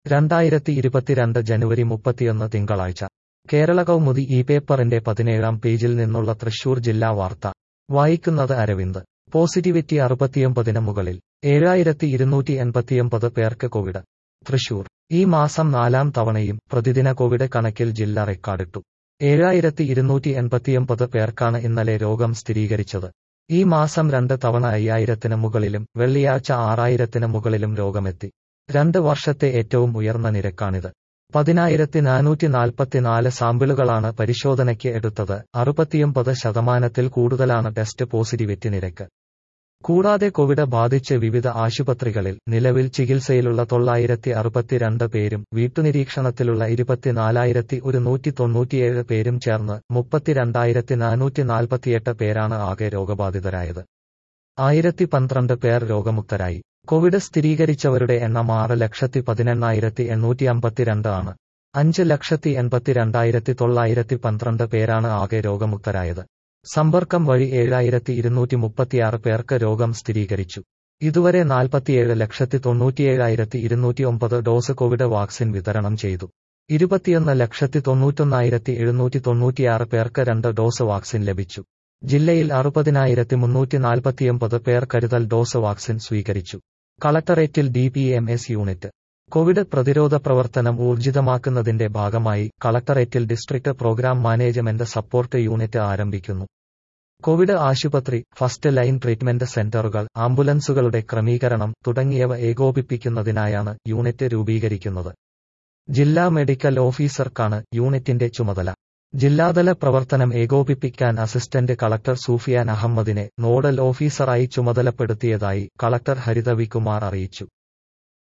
രണ്ടായിരത്തി ഇരുപത്തിരണ്ട് ജനുവരി മുപ്പത്തിയൊന്ന് തിങ്കളാഴ്ച കേരള കൗമുദി ഈ പേപ്പറിന്റെ പതിനേഴാം പേജിൽ നിന്നുള്ള തൃശൂർ ജില്ലാ വാർത്ത വായിക്കുന്നത് അരവിന്ദ് പോസിറ്റിവിറ്റി അറുപത്തിയൊമ്പതിന് മുകളിൽ ഏഴായിരത്തി ഇരുന്നൂറ്റി എൺപത്തിയൊമ്പത് പേർക്ക് കോവിഡ് തൃശൂർ ഈ മാസം നാലാം തവണയും പ്രതിദിന കോവിഡ് കണക്കിൽ ജില്ല റെക്കോർഡിട്ടു ഏഴായിരത്തി ഇരുന്നൂറ്റി എൺപത്തിയൊമ്പത് പേർക്കാണ് ഇന്നലെ രോഗം സ്ഥിരീകരിച്ചത് ഈ മാസം രണ്ട് തവണ അയ്യായിരത്തിന് മുകളിലും വെള്ളിയാഴ്ച ആറായിരത്തിന് മുകളിലും രോഗമെത്തി രണ്ട് വർഷത്തെ ഏറ്റവും ഉയർന്ന നിരക്കാണിത് പതിനായിരത്തി നാനൂറ്റി നാൽപ്പത്തിനാല് സാമ്പിളുകളാണ് പരിശോധനയ്ക്ക് എടുത്തത് അറുപത്തിയൊമ്പത് ശതമാനത്തിൽ കൂടുതലാണ് ടെസ്റ്റ് പോസിറ്റിവിറ്റി നിരക്ക് കൂടാതെ കോവിഡ് ബാധിച്ച് വിവിധ ആശുപത്രികളിൽ നിലവിൽ ചികിത്സയിലുള്ള തൊള്ളായിരത്തി അറുപത്തിരണ്ട് പേരും വീട്ടുനിരീക്ഷണത്തിലുള്ള ഇരുപത്തിനാലായിരത്തി ഒരുന്നൂറ്റി തൊണ്ണൂറ്റിയേഴ് പേരും ചേർന്ന് മുപ്പത്തിരണ്ടായിരത്തി നാനൂറ്റി നാൽപ്പത്തിയെട്ട് പേരാണ് ആകെ രോഗബാധിതരായത് ആയിരത്തി പന്ത്രണ്ട് പേർ രോഗമുക്തരായി കോവിഡ് സ്ഥിരീകരിച്ചവരുടെ എണ്ണം ആറ് ലക്ഷത്തി പതിനെണ്ണായിരത്തി എണ്ണൂറ്റി അമ്പത്തിരണ്ട് ആണ് അഞ്ച് ലക്ഷത്തി എൺപത്തിരണ്ടായിരത്തി തൊള്ളായിരത്തി പന്ത്രണ്ട് പേരാണ് ആകെ രോഗമുക്തരായത് സമ്പർക്കം വഴി ഏഴായിരത്തി ഇരുന്നൂറ്റി മുപ്പത്തിയാറ് പേർക്ക് രോഗം സ്ഥിരീകരിച്ചു ഇതുവരെ നാൽപ്പത്തിയേഴ് ലക്ഷത്തി തൊണ്ണൂറ്റിയേഴായിരത്തി ഇരുന്നൂറ്റി ഒമ്പത് ഡോസ് കോവിഡ് വാക്സിൻ വിതരണം ചെയ്തു ഇരുപത്തിയൊന്ന് ലക്ഷത്തി തൊണ്ണൂറ്റൊന്നായിരത്തി എഴുന്നൂറ്റി തൊണ്ണൂറ്റിയാറ് പേർക്ക് രണ്ട് ഡോസ് വാക്സിൻ ലഭിച്ചു ജില്ലയിൽ അറുപതിനായിരത്തി മുന്നൂറ്റി നാൽപ്പത്തിയൊമ്പത് പേർ കരുതൽ ഡോസ് വാക്സിൻ സ്വീകരിച്ചു കളക്ടറേറ്റിൽ D P M S unit Covid പ്രതിരോധ പ്രവർത്തനം ഊർജിതമാക്കുന്നതിന്റെ ഭാഗമായി കളക്ടറേറ്റിൽ district programme management support unit ആരംഭിക്കുന്നു കോവിഡ് ആശുപത്രി ഫസ്റ്റ് ലൈൻ ട്രീറ്റ്മെന്റ് സെന്ററുകൾ ആംബുലൻസുകളുടെ ക്രമീകരണം തുടങ്ങിയവ ഏകോപിപ്പിക്കുന്നതിനായാണ് യൂണിറ്റ് രൂപീകരിക്കുന്നത് ജില്ലാ മെഡിക്കൽ ഓഫീസർക്കാണ് യൂണിറ്റിന്റെ ചുമതല ജില്ലാതല പ്രവർത്തനം ഏകോപിപ്പിക്കാൻ അസിസ്റ്റന്റ് കളക്ടർ സൂഫിയാൻ അഹമ്മദിനെ നോഡൽ ഓഫീസറായി ചുമതലപ്പെടുത്തിയതായി കളക്ടർ ഹരിത വികുമാർ അറിയിച്ചു